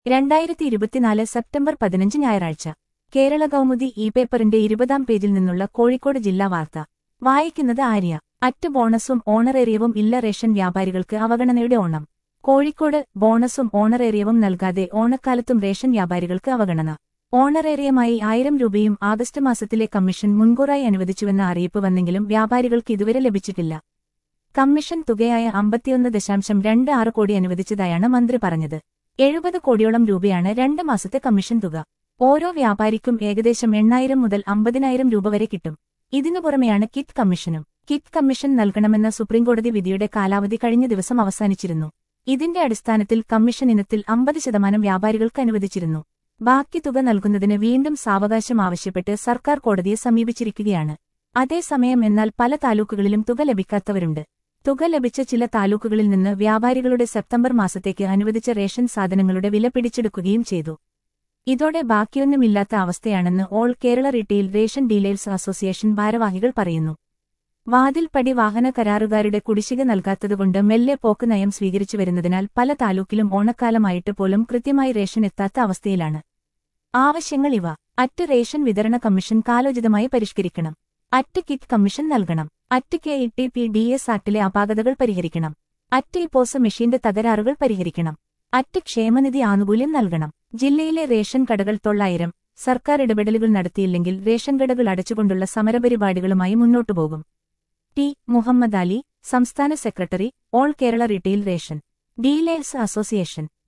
രണ്ടായിരത്തി ഇരുപത്തിനാല് സെപ്റ്റംബർ പതിനഞ്ച് ഞായറാഴ്ച കേരള കൗമുദി ഇ പേപ്പറിന്റെ ഇരുപതാം പേജിൽ നിന്നുള്ള കോഴിക്കോട് ജില്ലാ വാർത്ത വായിക്കുന്നത് ആര്യ അറ്റ് ബോണസും ഓണറേറിയവും ഇല്ല റേഷൻ വ്യാപാരികൾക്ക് അവഗണനയുടെ ഓണം കോഴിക്കോട് ബോണസും ഓണറേറിയവും നൽകാതെ ഓണക്കാലത്തും റേഷൻ വ്യാപാരികൾക്ക് അവഗണന ഓണറേറിയമായി ആയിരം രൂപയും ആഗസ്റ്റ് മാസത്തിലെ കമ്മീഷൻ മുൻകൂറായി അനുവദിച്ചുവെന്ന അറിയിപ്പ് വന്നെങ്കിലും വ്യാപാരികൾക്ക് ഇതുവരെ ലഭിച്ചിട്ടില്ല കമ്മീഷൻ തുകയായ അമ്പത്തിയൊന്ന് ദശാംശം രണ്ട് ആറ് കോടി അനുവദിച്ചതായാണ് മന്ത്രി പറഞ്ഞത് എഴുപത് കോടിയോളം രൂപയാണ് രണ്ട് മാസത്തെ കമ്മീഷൻ തുക ഓരോ വ്യാപാരിക്കും ഏകദേശം എണ്ണായിരം മുതൽ അമ്പതിനായിരം രൂപ വരെ കിട്ടും ഇതിനു പുറമെയാണ് കിറ്റ് കമ്മീഷനും കിറ്റ് കമ്മീഷൻ നൽകണമെന്ന സുപ്രീംകോടതി വിധിയുടെ കാലാവധി കഴിഞ്ഞ ദിവസം അവസാനിച്ചിരുന്നു ഇതിന്റെ അടിസ്ഥാനത്തിൽ കമ്മീഷൻ ഇനത്തിൽ അമ്പത് ശതമാനം വ്യാപാരികൾക്ക് അനുവദിച്ചിരുന്നു ബാക്കി തുക നൽകുന്നതിന് വീണ്ടും സാവകാശം ആവശ്യപ്പെട്ട് സർക്കാർ കോടതിയെ സമീപിച്ചിരിക്കുകയാണ് അതേസമയം എന്നാൽ പല താലൂക്കുകളിലും തുക ലഭിക്കാത്തവരുണ്ട് തുക ലഭിച്ച ചില താലൂക്കുകളിൽ നിന്ന് വ്യാപാരികളുടെ സെപ്റ്റംബർ മാസത്തേക്ക് അനുവദിച്ച റേഷൻ സാധനങ്ങളുടെ വില പിടിച്ചെടുക്കുകയും ചെയ്തു ഇതോടെ ബാക്കിയൊന്നുമില്ലാത്ത അവസ്ഥയാണെന്ന് all Kerala retail ration dealers association ഭാരവാഹികൾ പറയുന്നു വാതിൽപ്പടി വാഹന കരാറുകാരുടെ കുടിശ്ശിക നൽകാത്തതുകൊണ്ട് മെല്ലെ പോക്ക് നയം സ്വീകരിച്ചു വരുന്നതിനാൽ പല താലൂക്കിലും ഓണക്കാലമായിട്ട് പോലും കൃത്യമായി റേഷൻ എത്താത്ത അവസ്ഥയിലാണ് ആവശ്യങ്ങൾ ഇവ അറ്റ് റേഷൻ വിതരണ കമ്മീഷൻ കാലോചിതമായി പരിഷ്കരിക്കണം അറ്റ് കിറ്റ് കമ്മീഷൻ നൽകണം at K E T P D S ആക്ടിലെ അപാകതകൾ പരിഹരിക്കണം അറ്റ് ഇപ്പോസ മെഷീന്റെ തകരാറുകൾ പരിഹരിക്കണം അറ്റ് ക്ഷേമനിധി ആനുകൂല്യം നൽകണം ജില്ലയിലെ റേഷൻ കടകൾ തൊള്ളായിരം സർക്കാർ ഇടപെടലുകൾ നടത്തിയില്ലെങ്കിൽ റേഷൻ കടകൾ അടച്ചുകൊണ്ടുള്ള സമരപരിപാടികളുമായി മുന്നോട്ടുപോകും ടി മുഹമ്മദ് അലി സംസ്ഥാന secretary all Kerala retail ration dealers association